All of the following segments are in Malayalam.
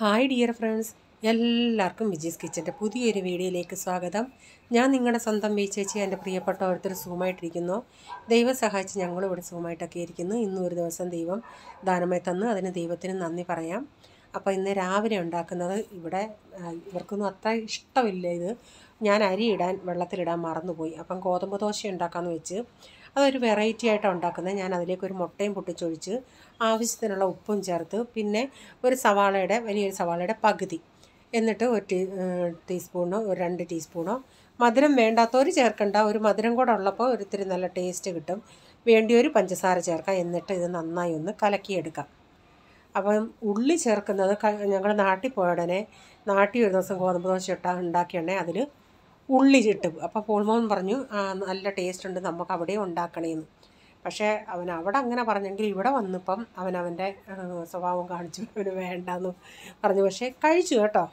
ഹായ് ഡിയർ ഫ്രണ്ട്സ് എല്ലാവർക്കും വിജീസ് കിച്ചൻ്റെ പുതിയൊരു വീഡിയോയിലേക്ക് സ്വാഗതം ഞാൻ നിങ്ങളുടെ സ്വന്തം വി ചേച്ചി എൻ്റെ പ്രിയപ്പെട്ട ഓരോരുത്തർ സുഖമായിട്ടിരിക്കുന്നു ദൈവം സഹായിച്ച് ഞങ്ങളും ഇവിടെ സുഖമായിട്ടൊക്കെ ഇരിക്കുന്നു ഇന്നും ഒരു ദിവസം ദൈവം ദാനമായി തന്നു അതിന് ദൈവത്തിന് നന്ദി പറയാം അപ്പോൾ ഇന്ന് രാവിലെ ഉണ്ടാക്കുന്നത് ഇവിടെ ആ, ഇവർക്കൊന്നും അത്ര ഇഷ്ടമില്ല ഇത് ഞാൻ അരി ഇടാൻ വെള്ളത്തിലിടാൻ മറന്നുപോയി അപ്പം ഗോതമ്പ് ദോശ ഉണ്ടാക്കാമെന്ന് വെച്ച് അതൊരു വെറൈറ്റി ആയിട്ടാണ് ഉണ്ടാക്കുന്നത് ഞാൻ അതിലേക്ക് ഒരു മുട്ടയും പൊട്ടിച്ചൊഴിച്ച് ആവശ്യത്തിനുള്ള ഉപ്പും ചേർത്ത് പിന്നെ ഒരു സവാളയുടെ വലിയൊരു സവാളയുടെ പകുതി എന്നിട്ട് ഒരു ടീ ടീസ്പൂണോ ഒരു രണ്ട് ടീസ്പൂണോ മധുരം വേണ്ടാത്തവർ ചേർക്കണ്ട ഒരു മധുരം കൂടെ ഉള്ളപ്പോൾ ഒരിത്തിരി നല്ല ടേസ്റ്റ് കിട്ടും വേണ്ടിയൊരു പഞ്ചസാര ചേർക്കാം എന്നിട്ട് ഇത് നന്നായി ഒന്ന് കലക്കിയെടുക്കാം അപ്പം ഉള്ളി ചേർക്കുന്നത് ഞങ്ങൾ നാട്ടിൽ പോയ ഉടനെ നാട്ടിൽ ഒരു ദിവസം ഗോതമ്പ് ദോശ ഇട്ടാ ഉണ്ടാക്കിയുണ്ടേ അതിൽ ഉള്ളി ഇട്ടു അപ്പോൾ പോൾമോൻ പറഞ്ഞു "ആ, നല്ല ടേസ്റ്റ് ഉണ്ട് നമുക്ക് അവിടെ ഉണ്ടാക്കണേന്ന് പക്ഷേ അവൻ അവിടെ അങ്ങനെ പറഞ്ഞെങ്കിൽ ഇവിടെ വന്നപ്പം അവൻ അവൻ്റെ ആ, സ്വഭാവം കാണിച്ചു അവന് വേണ്ടാന്ന് പറഞ്ഞു പക്ഷേ കഴിച്ചു കേട്ടോ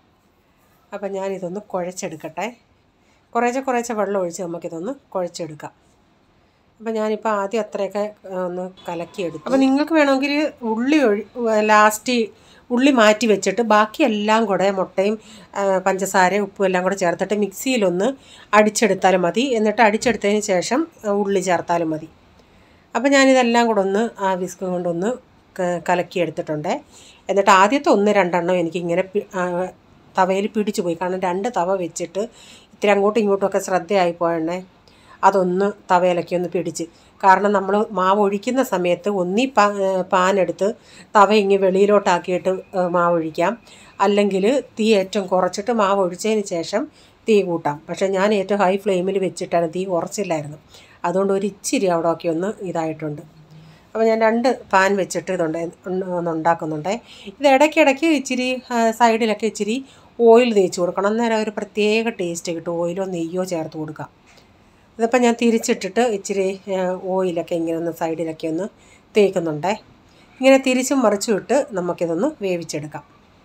അപ്പം ഞാനിതൊന്ന് കുഴച്ചെടുക്കട്ടെ കുറേശ്ശെ കുറേശ്ശെ വെള്ളം ഒഴിച്ച് നമുക്കിതൊന്ന് കുഴച്ചെടുക്കാം അപ്പം ഞാനിപ്പോൾ ആദ്യം അത്രയൊക്കെ ആ, ഒന്ന് കലക്കിയെടുത്തു അപ്പം നിങ്ങൾക്ക് വേണമെങ്കിൽ ഉള്ളി ഒഴി ലാസ്റ്റ് ഉള്ളി മാറ്റി വെച്ചിട്ട് ബാക്കി എല്ലാം കൂടെ മുട്ടയും ആ, പഞ്ചസാരയും ഉപ്പും എല്ലാം കൂടെ ചേർത്തിട്ട് മിക്സിയിലൊന്ന് അടിച്ചെടുത്താലും മതി എന്നിട്ട് അടിച്ചെടുത്തതിന് ശേഷം ആ, ഉള്ളി ചേർത്താലും മതി അപ്പം ഞാനിതെല്ലാം കൂടെ ഒന്ന് ആ വിസ്ക് കൊണ്ടൊന്ന് ക- കലക്കിയെടുത്തിട്ടുണ്ട് എന്നിട്ട് ആദ്യത്തെ ഒന്ന് രണ്ടെണ്ണം എനിക്കിങ്ങനെ പി- ആ, തവയിൽ പിടിച്ചു പോയി കാരണം രണ്ട് തവ വെച്ചിട്ട് ഇത്തിരി അങ്ങോട്ടും ഇങ്ങോട്ടും ഒക്കെ ശ്രദ്ധയായി പോയണേ അതൊന്ന് തവയിലൊക്കെ ഒന്ന് പിടിച്ച് കാരണം നമ്മൾ മാവ് ഒഴിക്കുന്ന സമയത്ത് ഒന്നീ പാ പാൻ എടുത്ത് തവ ഇങ്ങ് വെളിയിലോട്ടാക്കിയിട്ട് ഏ, മാവ് ഒഴിക്കാം അല്ലെങ്കിൽ തീ ഏറ്റവും കുറച്ചിട്ട് മാവ് ഒഴിച്ചതിന് ശേഷം തീ കൂട്ടാം പക്ഷേ ഞാൻ ഏറ്റവും ഹൈ ഫ്ലെയിമിൽ വെച്ചിട്ടാണ് തീ കുറച്ചില്ലായിരുന്നു അതുകൊണ്ട് ഒരു ഇച്ചിരി അവിടെ ഒക്കെ ഒന്ന് ഇതായിട്ടുണ്ട് അപ്പോൾ ഞാൻ രണ്ട് പാൻ വെച്ചിട്ട് ഇതുണ്ട് ഒന്ന് ഉണ്ടാക്കുന്നുണ്ട് ഇത് ഇടയ്ക്കിടയ്ക്ക് ഇച്ചിരി ആ, സൈഡിലൊക്കെ ഇച്ചിരി ഓയിൽ തേച്ച് കൊടുക്കണം അന്നേരം ഒരു പ്രത്യേക ടേസ്റ്റ് കിട്ടും ഓയിലോ നെയ്യോ ചേർത്ത് കൊടുക്കാം ഇതിപ്പോൾ ഞാൻ തിരിച്ചിട്ടിട്ട് ഇച്ചിരി ആ, ഓയിലൊക്കെ ഇങ്ങനെ ഒന്ന് സൈഡിലൊക്കെ ഒന്ന് തേക്കുന്നുണ്ടേ ഇങ്ങനെ തിരിച്ചും മറിച്ചും ഇട്ട് നമുക്കിതൊന്ന് വേവിച്ചെടുക്കാം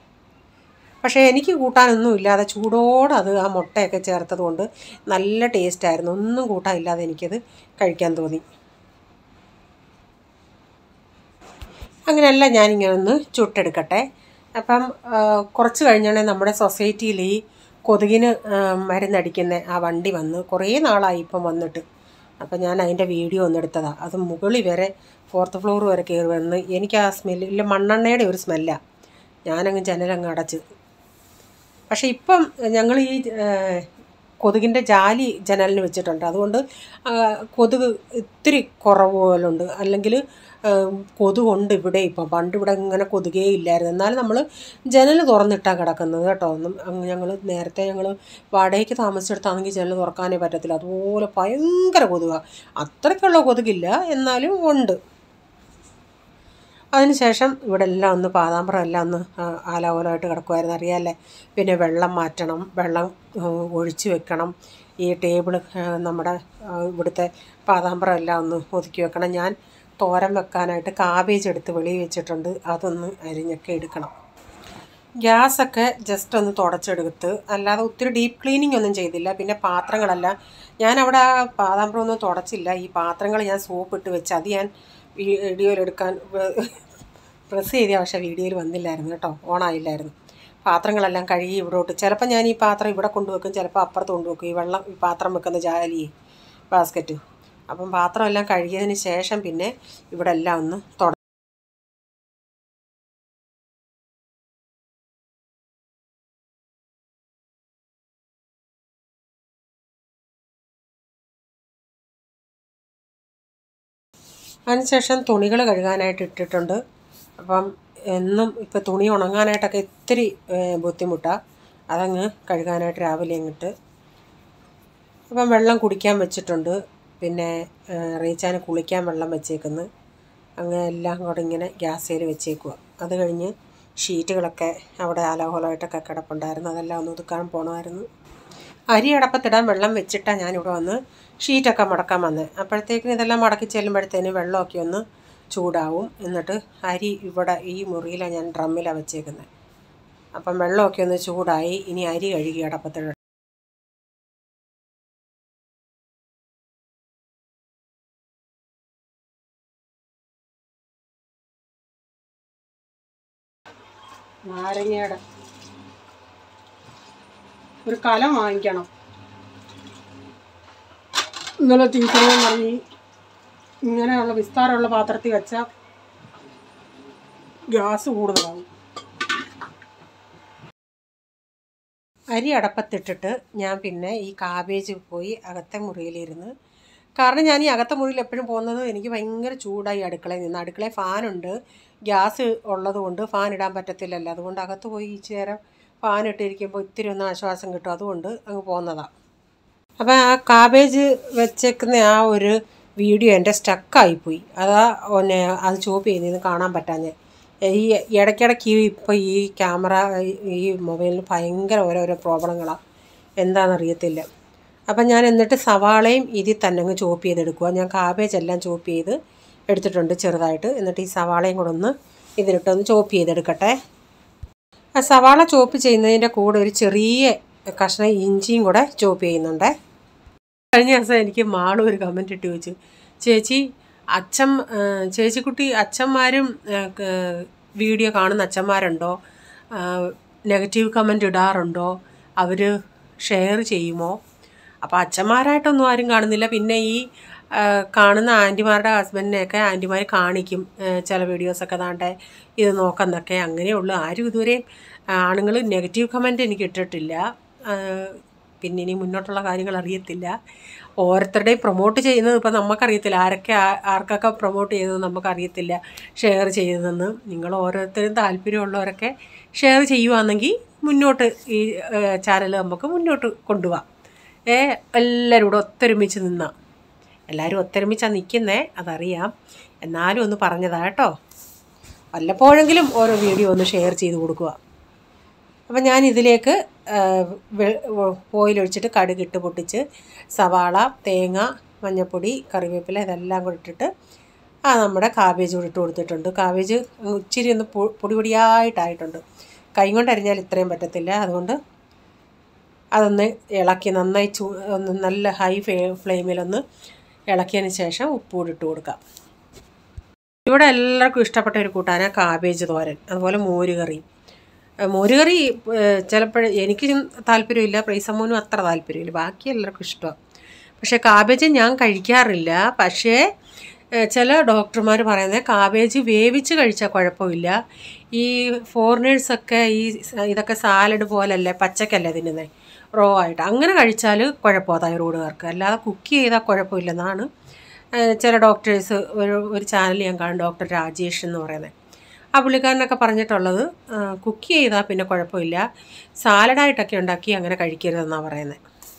പക്ഷേ എനിക്ക് കൂട്ടാനൊന്നും ഇല്ലാതെ ചൂടോടെ അത് ആ മുട്ടയൊക്കെ ചേർത്തത് കൊണ്ട് നല്ല ടേസ്റ്റായിരുന്നു ഒന്നും കൂട്ടാനില്ലാതെ എനിക്കത് കഴിക്കാൻ തോന്നി അങ്ങനെയല്ല ഞാനിങ്ങനെ ഒന്ന് ചുട്ടെടുക്കട്ടെ അപ്പം ആ, കുറച്ച് കഴിഞ്ഞാണെ നമ്മുടെ സൊസൈറ്റിയിൽ ഈ കൊതുകിന് ആ, മരുന്നടിക്കുന്ന ആ വണ്ടി വന്ന് കുറേ നാളായി ഇപ്പം വന്നിട്ട് അപ്പം ഞാൻ അതിൻ്റെ വീഡിയോ ഒന്ന് എടുത്തതാണ് അത് മുകളിൽ വരെ ഫോർത്ത് ഫ്ലോർ വരെ കയറി വന്ന് എനിക്ക് ആ സ്മെല്ല് ഇല്ല മണ്ണെണ്ണയുടെ ഒരു സ്മെല്ലാണ് ഞാനങ്ങ് ജനലങ്ങ് അടച്ച് പക്ഷേ ഇപ്പം ഞങ്ങൾ ഈ കൊതുകിൻ്റെ ജാലി ജനലിന് വെച്ചിട്ടുണ്ട് അതുകൊണ്ട് ആ, കൊതുക് ഇത്തിരി കുറവ് പോലുണ്ട് അല്ലെങ്കിൽ കൊതുകുണ്ട് ഇവിടെ ഇപ്പം പണ്ട് ഇവിടെ ഇങ്ങനെ കൊതുകേ ഇല്ലായിരുന്നു എന്നാലും നമ്മൾ ജനൽ തുറന്നിട്ടാണ് കിടക്കുന്നത് കേട്ടോ ഒന്നും ഞങ്ങൾ നേരത്തെ ഞങ്ങൾ വാടകയ്ക്ക് താമസിച്ചെടുത്താണെങ്കിൽ ജനൽ തുറക്കാനേ പറ്റത്തില്ല അതുപോലെ ഭയങ്കര കൊതുകാണ് അത്രയ്ക്കുള്ള കൊതുകില്ല എന്നാലും ഉണ്ട് അതിനുശേഷം ഇവിടെ എല്ലാം ഒന്ന് പാതാമ്പറം എല്ലാം ഒന്ന് ആ, ആലാകുലമായിട്ട് കിടക്കുമായിരുന്നു അറിയാമല്ലേ പിന്നെ വെള്ളം മാറ്റണം വെള്ളം ആ, ഒഴിച്ച് വെക്കണം ഈ ടേബിൾ നമ്മുടെ ആ, ഇവിടുത്തെ പാതാമ്പറം എല്ലാം ഒന്ന് ഒതുക്കി വെക്കണം ഞാൻ തോരൻ വെക്കാനായിട്ട് കാബേജ് എടുത്ത് വെളിയിൽ വെച്ചിട്ടുണ്ട് അതൊന്ന് അരിഞ്ഞൊക്കെ എടുക്കണം ഗ്യാസൊക്കെ ജസ്റ്റ് ഒന്ന് തുടച്ചെടുത്ത് അല്ലാതെ ഒത്തിരി ഡീപ്പ് ക്ലീനിങ് ഒന്നും ചെയ്തില്ല പിന്നെ പാത്രങ്ങളെല്ലാം ഞാൻ അവിടെ ആ പാതാമ്പരം ഒന്നും തുടച്ചില്ല ഈ പാത്രങ്ങൾ ഞാൻ സോപ്പ് ഇട്ട് വെച്ച് അത് ഞാൻ വീഡിയോയിലെടുക്കാൻ പ്രസ് ചെയ്ത പക്ഷേ വീഡിയോയിൽ വന്നില്ലായിരുന്നു കേട്ടോ ഓണായില്ലായിരുന്നു പാത്രങ്ങളെല്ലാം കഴുകി ഇവിടോട്ട് ചിലപ്പോൾ ഞാൻ ഈ പാത്രം ഇവിടെ കൊണ്ടുവെക്കും ചിലപ്പോൾ അപ്പുറത്ത് കൊണ്ടുവെക്കും ഈ വെള്ളം ഈ പാത്രം വെക്കുന്ന ജാലിയെ ബാസ്ക്കറ്റ് അപ്പം പാത്രം എല്ലാം കഴുകിയതിന് ശേഷം പിന്നെ ഇവിടെ എല്ലാം ഒന്ന് തുട അതിനുശേഷം തുണികൾ കഴുകാനായിട്ട് ഇട്ടിട്ടുണ്ട് അപ്പം എന്നും ഇപ്പോൾ തുണി ഉണങ്ങാനായിട്ടൊക്കെ ഇത്തിരി ബുദ്ധിമുട്ടാണ് അതങ്ങ് കഴുകാനായിട്ട് രാവിലെ അങ്ങിട്ട് അപ്പം വെള്ളം കുടിക്കാൻ വെച്ചിട്ടുണ്ട് പിന്നെ റീച്ചാന് കുളിക്കാൻ വെള്ളം വെച്ചേക്കുന്നു അങ്ങനെ എല്ലാം കൂടെ ഇങ്ങനെ ഗ്യാസേൽ വെച്ചേക്കുക അത് കഴിഞ്ഞ് ഷീറ്റുകളൊക്കെ അവിടെ ആലോഹലമായിട്ടൊക്കെ കിടപ്പുണ്ടായിരുന്നു അതെല്ലാം ഒന്ന് ഒതുക്കാൻ പോകണമായിരുന്നു അരി അടപ്പത്തിടാൻ വെള്ളം വെച്ചിട്ടാണ് ഞാനിവിടെ വന്ന് ഷീറ്റൊക്കെ മടക്കാൻ വന്നത് അപ്പോഴത്തേക്കിന് ഇതെല്ലാം മടക്കി ചെല്ലുമ്പോഴത്തേന് വെള്ളമൊക്കെ ഒന്ന് ചൂടാവും എന്നിട്ട് അരി ഇവിടെ ഈ മുറിയിലാണ് ഞാൻ ഡ്രമ്മിലാണ് വെച്ചേക്കുന്നത് അപ്പം വെള്ളമൊക്കെ ഒന്ന് ചൂടായി ഇനി അരി കഴുകി അടപ്പത്തിട നാരങ്ങയുടെ ഒരു കലം വാങ്ങിക്കണം ഇന്നലെ ടീച്ചറെ പറഞ്ഞ് ഇങ്ങനെയുള്ള വിസ്താരമുള്ള പാത്രത്തിൽ വെച്ചാൽ ഗ്യാസ് കൂടുതലാവും അരി അടപ്പത്തിട്ടിട്ട് ഞാൻ പിന്നെ ഈ കാബേജ് പോയി അകത്തെ മുറിയിലിരുന്ന് കാരണം ഞാൻ ഈ അകത്തെ മുറിയിൽ എപ്പോഴും പോകുന്നത് എനിക്ക് ഭയങ്കര ചൂടായി അടുക്കളയിൽ നിന്ന് അടുക്കളയിൽ ഫാനുണ്ട് ഗ്യാസ് ഉള്ളത് കൊണ്ട് ഫാൻ ഇടാൻ പറ്റത്തില്ലല്ലോ അതുകൊണ്ട് അകത്ത് പോയി ഇച്ചിരി നേരം ഫാൻ ഇട്ടിരിക്കുമ്പോൾ ഇത്തിരി ഒന്ന് ആശ്വാസം കിട്ടും അതുകൊണ്ട് അങ്ങ് പോകുന്നതാണ് അപ്പോൾ ആ കാബേജ് വെച്ചേക്കുന്ന ആ ഒരു വീഡിയോ എൻ്റെ സ്റ്റക്കായിപ്പോയി അതാ പിന്നെ അത് ചോപ്പ് ചെയ്യുന്നതെന്ന് കാണാൻ പറ്റാഞ്ഞ് ഈ ഇടയ്ക്കിടയ്ക്ക് ഇപ്പോൾ ഈ ക്യാമറ ഈ മൊബൈലിന് ഭയങ്കര ഓരോരോ പ്രോബ്ലങ്ങളാണ് എന്താണെന്നറിയത്തില്ല അപ്പം ഞാൻ എന്നിട്ട് സവാളയും ഇതിൽ തന്നെ അങ്ങ് ചോപ്പ് ചെയ്തെടുക്കുക ഞാൻ കാബേജ് എല്ലാം ചോപ്പ് ചെയ്ത് എടുത്തിട്ടുണ്ട് ചെറുതായിട്ട് എന്നിട്ട് ഈ സവാളയും കൂടെ ഒന്ന് ഇതിലിട്ടൊന്ന് ചോപ്പ് ചെയ്തെടുക്കട്ടെ ആ സവാള ചോപ്പ് ചെയ്യുന്നതിൻ്റെ കൂടെ ഒരു ചെറിയ കഷ്ണം ഇഞ്ചിയും കൂടെ ചോപ്പ് ചെയ്യുന്നുണ്ട് കഴിഞ്ഞ ദിവസം എനിക്ക് മാളും ഒരു കമൻറ്റ് ഇട്ട് ചോദിച്ചു ചേച്ചി അച്ഛൻ ചേച്ചിക്കുട്ടി അച്ഛന്മാരും വീഡിയോ കാണുന്ന അച്ഛന്മാരുണ്ടോ നെഗറ്റീവ് കമൻറ്റ് ഇടാറുണ്ടോ അവർ ഷെയർ ചെയ്യുമോ അപ്പോൾ അച്ഛന്മാരായിട്ടൊന്നും ആരും കാണുന്നില്ല പിന്നെ ഈ ആ, കാണുന്ന ആൻറ്റിമാരുടെ ഹസ്ബൻഡിനെയൊക്കെ ആൻറ്റിമാർ കാണിക്കും ആ, ചില വീഡിയോസൊക്കെ ദാണ്ടെ ഇത് നോക്കുന്നൊക്കെ അങ്ങനെയുള്ളൂ ആരും ഇതുവരെയും ആണുങ്ങൾ നെഗറ്റീവ് കമൻറ്റ് എനിക്ക് ഇട്ടിട്ടില്ല ആ, പിന്നെ ഇനി മുന്നോട്ടുള്ള കാര്യങ്ങൾ അറിയത്തില്ല ഓരോരുത്തരുടെയും പ്രൊമോട്ട് ചെയ്യുന്നത് ഇപ്പോൾ നമുക്കറിയത്തില്ല ആരൊക്കെ ആ- ആർക്കൊക്കെ പ്രൊമോട്ട് ചെയ്തത് നമുക്കറിയത്തില്ല ഷെയർ ചെയ്തതെന്ന് നിങ്ങൾ ഓരോരുത്തരും താല്പര്യമുള്ളവരൊക്കെ ഷെയർ ചെയ്യുവാണെങ്കിൽ മുന്നോട്ട് ഈ ചാനൽ നമുക്ക് മുന്നോട്ട് കൊണ്ടുപോകാം ഏ എല്ലാവരും കൂടെ ഒത്തൊരുമിച്ച് നിന്നാ എല്ലാവരും ഒത്തൊരുമിച്ചാണ് നിൽക്കുന്നേ അതറിയാം എന്നാലും ഒന്ന് പറഞ്ഞതാ കേട്ടോ വല്ലപ്പോഴെങ്കിലും ഓരോ വീഡിയോ ഒന്ന് ഷെയർ ചെയ്ത് കൊടുക്കുക അപ്പം ഞാൻ ഇതിലേക്ക് ഓയിൽ ഒഴിച്ചിട്ട് കടുക് ഇട്ട് പൊട്ടിച്ച് സവാള തേങ്ങ മഞ്ഞൾപ്പൊടി കറിവേപ്പില ഇതെല്ലാം കൂടി ഇട്ടിട്ട് ആ നമ്മുടെ കാബേജ് കൂടി ഇട്ട് കൊടുത്തിട്ടുണ്ട് കാബേജ് അങ്ങ് ഇച്ചിരി ഒന്ന് പൊ- പൊടി പൊടിയായിട്ടായിട്ടുണ്ട് കൈ കൊണ്ട് അരിഞ്ഞാൽ ഇത്രയും പറ്റത്തില്ല അതുകൊണ്ട് അതൊന്ന് ഇളക്കി നന്നായി ചൂ ഒന്ന് നല്ല ഹൈ ഫ്ലെയിമിലൊന്ന് ഇളക്കിയതിന് ശേഷം ഉപ്പ് കൂടി ഇട്ട് കൊടുക്കാം ഇവിടെ എല്ലാവർക്കും ഇഷ്ടപ്പെട്ട ഒരു കൂട്ടാന കാബേജ് തോരൻ അതുപോലെ മോരുകറി മോരുകറി ചിലപ്പോൾ എനിക്ക് താല്പര്യമില്ല പ്രൈസമ്മോനും അത്ര താല്പര്യമില്ല ബാക്കി എല്ലാവർക്കും ഇഷ്ടമാണ് പക്ഷേ കാബേജ് ഞാൻ കഴിക്കാറില്ല പക്ഷേ ഏഹ്, ചില ഡോക്ടർമാർ പറയുന്നത് കാബേജ് വേവിച്ച് കഴിച്ചാൽ കുഴപ്പമില്ല ഈ ഫോറിനേഴ്സൊക്കെ ഈ സ- ഇതൊക്കെ സാലഡ് പോലല്ലേ പച്ചക്കല്ലേ തിന്നുന്നത് റോ ആയിട്ട് അങ്ങനെ കഴിച്ചാൽ കുഴപ്പമാണ് തൈറോയിഡുകാർക്ക് അല്ലാതെ കുക്ക് ചെയ്താൽ കുഴപ്പമില്ലെന്നാണ് ഏഹ്, ചില ഡോക്ടേഴ്സ് ഒരു ഒരു ചാനൽ ഞാൻ കാണും ഡോക്ടർ രാജേഷ് എന്ന് പറയുന്നത് ആ പുള്ളിക്കാരനൊക്കെ പറഞ്ഞിട്ടുള്ളത് കുക്ക് ചെയ്താൽ പിന്നെ കുഴപ്പമില്ല സാലഡായിട്ടൊക്കെ ഉണ്ടാക്കി അങ്ങനെ കഴിക്കരുതെന്നാണ് പറയുന്നത്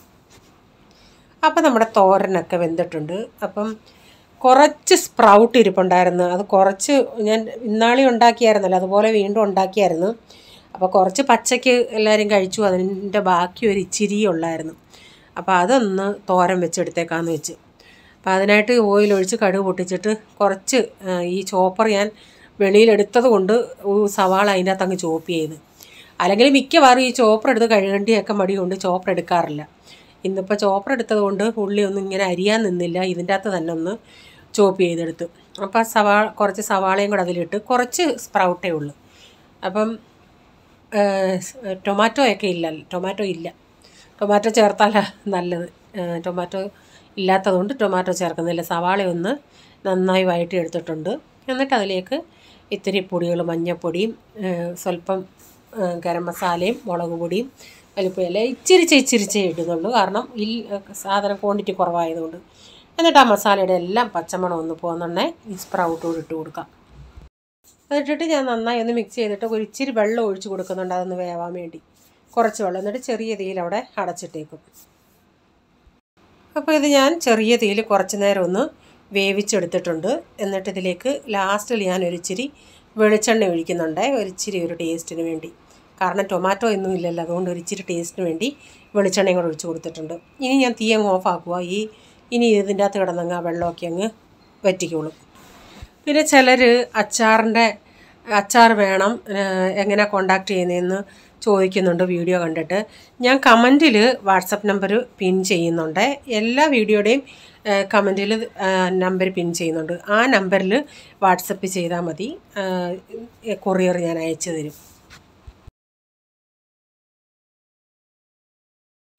അപ്പം നമ്മുടെ തോരനൊക്കെ വെന്തിട്ടുണ്ട് അപ്പം കുറച്ച് സ്പ്രൗട്ട് ഇരിപ്പുണ്ടായിരുന്നു അത് കുറച്ച് ഞാൻ ഇന്നാളി ഉണ്ടാക്കിയായിരുന്നല്ലോ അതുപോലെ വീണ്ടും ഉണ്ടാക്കിയായിരുന്നു അപ്പോൾ കുറച്ച് പച്ചയ്ക്ക് എല്ലാവരും കഴിച്ചു അതിൻ്റെ ബാക്കി ഒരു ഇച്ചിരി ഉള്ളായിരുന്നു അപ്പോൾ അതൊന്ന് തോരൻ വെച്ചെടുത്തേക്കാന്ന് വെച്ച് അപ്പോൾ അതിനായിട്ട് ഓയിൽ ഒഴിച്ച് കടുക് പൊട്ടിച്ചിട്ട് കുറച്ച് ആ, ഈ ചോപ്പർ ഞാൻ വെളിയിലെടുത്തത് കൊണ്ട് ഒരു സവാള അതിൻ്റെ അകത്ത് അങ്ങ് ചോപ്പ് ചെയ്ത് അല്ലെങ്കിൽ മിക്കവാറും ഈ ചോപ്പർ എടുത്ത് കഴുകണ്ടിയൊക്കെ മടി കൊണ്ട് ചോപ്പർ എടുക്കാറില്ല ഇന്നിപ്പോൾ ചോപ്പർ എടുത്തത് കൊണ്ട് ഉള്ളി ഒന്നും ഇങ്ങനെ അരിയാൻ നിന്നില്ല ഇതിൻ്റെ അകത്ത് തന്നെ ഒന്ന് ചോപ്പ് ചെയ്തെടുത്തു അപ്പോൾ സവാള കുറച്ച് സവാളയും കൂടെ അതിലിട്ട് കുറച്ച് സ്പ്രൗട്ടേ ഉള്ളൂ അപ്പം ടൊമാറ്റോ ഒക്കെ ഇല്ല ടൊമാറ്റോ ഇല്ല ടൊമാറ്റോ ചേർത്താലാ നല്ലത് ഏഹ് ടൊമാറ്റോ ഇല്ലാത്തതുകൊണ്ട് ടൊമാറ്റോ ചേർക്കുന്നില്ല സവാള ഒന്ന് നന്നായി വഴറ്റി എടുത്തിട്ടുണ്ട് എന്നിട്ട് അതിലേക്ക് ഇത്തിരി പൊടികൾ മഞ്ഞൾപ്പൊടിയും ഏഹ് സ്വല്പം ഏഹ് ഗരം മസാലയും മുളക് പൊടിയും വലിപ്പമില്ല ഇച്ചിരിച്ചേ ഇച്ചിരിച്ചേ ഇടുന്നുള്ളൂ കാരണം ഈ സാധനം ക്വാണ്ടിറ്റി കുറവായതുകൊണ്ട് എന്നിട്ട് ആ മസാലയുടെ എല്ലാം പച്ചമണം ഒന്ന് പോകുന്നുണ്ടേ ഈ സ്പ്രൗട്ട് കൂടി ഇട്ട് കൊടുക്കാം അതിട്ടിട്ട് ഞാൻ നന്നായി ഒന്ന് മിക്സ് ചെയ്തിട്ട് ഒരു ഇച്ചിരി വെള്ളം ഒഴിച്ച് കൊടുക്കുന്നുണ്ട് അതൊന്ന് വേവാൻ വേണ്ടി കുറച്ച് വെള്ളം എന്നിട്ട് ചെറിയ തീയിൽ അവിടെ അടച്ചിട്ടേക്കും അപ്പോൾ ഇത് ഞാൻ ചെറിയ തീയിൽ കുറച്ച് നേരം ഒന്ന് വേവിച്ചെടുത്തിട്ടുണ്ട് എന്നിട്ട് ഇതിലേക്ക് ലാസ്റ്റിൽ ഞാൻ ഒരു ഇച്ചിരി വെളിച്ചെണ്ണ ഒഴിക്കുന്നുണ്ട് ഒരു ഇച്ചിരി ഒരു ടേസ്റ്റിന് വേണ്ടി കാരണം ടൊമാറ്റോ ഒന്നും ഇല്ലല്ലോ അതുകൊണ്ട് ഒരു ഇച്ചിരി ടേസ്റ്റിന് വേണ്ടി വെളിച്ചെണ്ണയും കൂടെ ഒഴിച്ച് കൊടുത്തിട്ടുണ്ട് ഇനി ഞാൻ തീ അങ്ങ് ഓഫ് ആക്കുക ഈ ഇനി ഇതിൻ്റെ അകത്ത് കിടന്നങ്ങ് ആ വെള്ളമൊക്കെ അങ്ങ് വറ്റിക്കോളും പിന്നെ ചിലർ അച്ചാറിൻ്റെ അച്ചാർ വേണം ഏഹ് എങ്ങനെ കോണ്ടാക്ട് ചെയ്യുന്നതെന്ന് ചോദിക്കുന്നുണ്ട് വീഡിയോ കണ്ടിട്ട് ഞാൻ കമൻറ്റിൽ വാട്സപ്പ് നമ്പർ പിൻ ചെയ്യുന്നുണ്ട് എല്ലാ വീഡിയോയുടെയും കമൻറ്റിൽ നമ്പർ പിൻ ചെയ്യുന്നുണ്ട് ആ നമ്പറിൽ വാട്സപ്പ് ചെയ്താൽ മതി കൊറിയർ ഞാൻ അയച്ചു തരും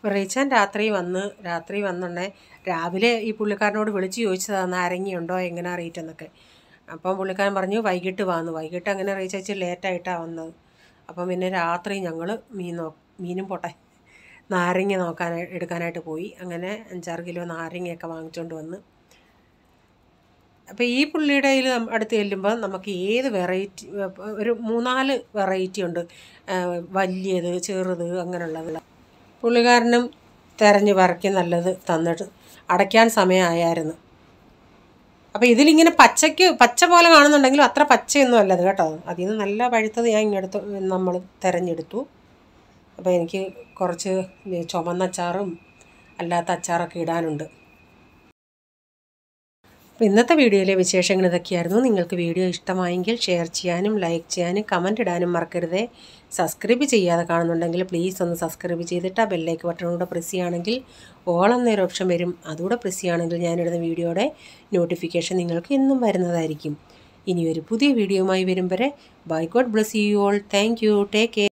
റീച്ചാൻ രാത്രി വന്ന് രാത്രി വന്നുണ്ടേ രാവിലെ ഈ പുള്ളിക്കാരനോട് വിളിച്ച് ചോദിച്ചതാണ് നാരങ്ങയുണ്ടോ എങ്ങനെ റേറ്റ് എന്നൊക്കെ അപ്പം പുള്ളിക്കാരൻ പറഞ്ഞു വൈകിട്ട് വന്നു വൈകിട്ട് അങ്ങനെ റീച്ചാച്ച് ലേറ്റായിട്ടാണ് വന്നത് അപ്പം പിന്നെ രാത്രി ഞങ്ങൾ മീൻ നോ മീനും പോട്ടെ നാരങ്ങ നോക്കാനായി എടുക്കാനായിട്ട് പോയി അങ്ങനെ അഞ്ചാറ് കിലോ നാരങ്ങയൊക്കെ വാങ്ങിച്ചുകൊണ്ട് വന്ന് അപ്പോൾ ഈ പുള്ളിയുടെ കയ്യിൽ അടുത്ത് ചെല്ലുമ്പോൾ നമുക്ക് ഏത് വെറൈറ്റി ഒരു മൂന്നാല് വെറൈറ്റി ഉണ്ട് ആ, വലിയത് ചെറുത് അങ്ങനെയുള്ളത് പുള്ളിക്കാരനും തിരഞ്ഞ് പറക്കി നല്ലത് തന്നിട്ട് അടയ്ക്കാൻ സമയമായായിരുന്നു അപ്പോൾ ഇതിലിങ്ങനെ പച്ചയ്ക്ക് പച്ച പോലെ കാണുന്നുണ്ടെങ്കിലും അത്ര പച്ചയൊന്നും അല്ലത് കേട്ടോ അതിൽ നിന്ന് നല്ല പഴുത്തത് ഞാൻ ഇങ്ങെടുത്ത് നമ്മൾ തിരഞ്ഞെടുത്തു അപ്പോൾ എനിക്ക് കുറച്ച് ചുമന്ന അച്ചാറും അല്ലാത്ത അച്ചാറൊക്കെ ഇടാനുണ്ട് അപ്പോൾ ഇന്നത്തെ വീഡിയോയിലെ വിശേഷങ്ങൾ ഇതൊക്കെയായിരുന്നു നിങ്ങൾക്ക് വീഡിയോ ഇഷ്ടമായെങ്കിൽ ഷെയർ ചെയ്യാനും ലൈക്ക് ചെയ്യാനും കമൻ്റ് ഇടാനും മറക്കരുതേ സബ്സ്ക്രൈബ് ചെയ്യാതെ കാണുന്നുണ്ടെങ്കിൽ പ്ലീസ് ഒന്ന് സബ്സ്ക്രൈബ് ചെയ്തിട്ട് ആ ബെല്ലൈക്ക് ബട്ടണൂടെ പ്രസ് ചെയ്യുകയാണെങ്കിൽ ഓൾ എന്നൊരു ഓപ്ഷൻ വരും അതുകൂടെ പ്രസ് ചെയ്യുകയാണെങ്കിൽ ഞാനിടുന്ന വീഡിയോയുടെ നോട്ടിഫിക്കേഷൻ നിങ്ങൾക്ക് എന്നും വരുന്നതായിരിക്കും ഇനി ഒരു പുതിയ വീഡിയോയുമായി വരും വരെ bye God bless you all thank you take care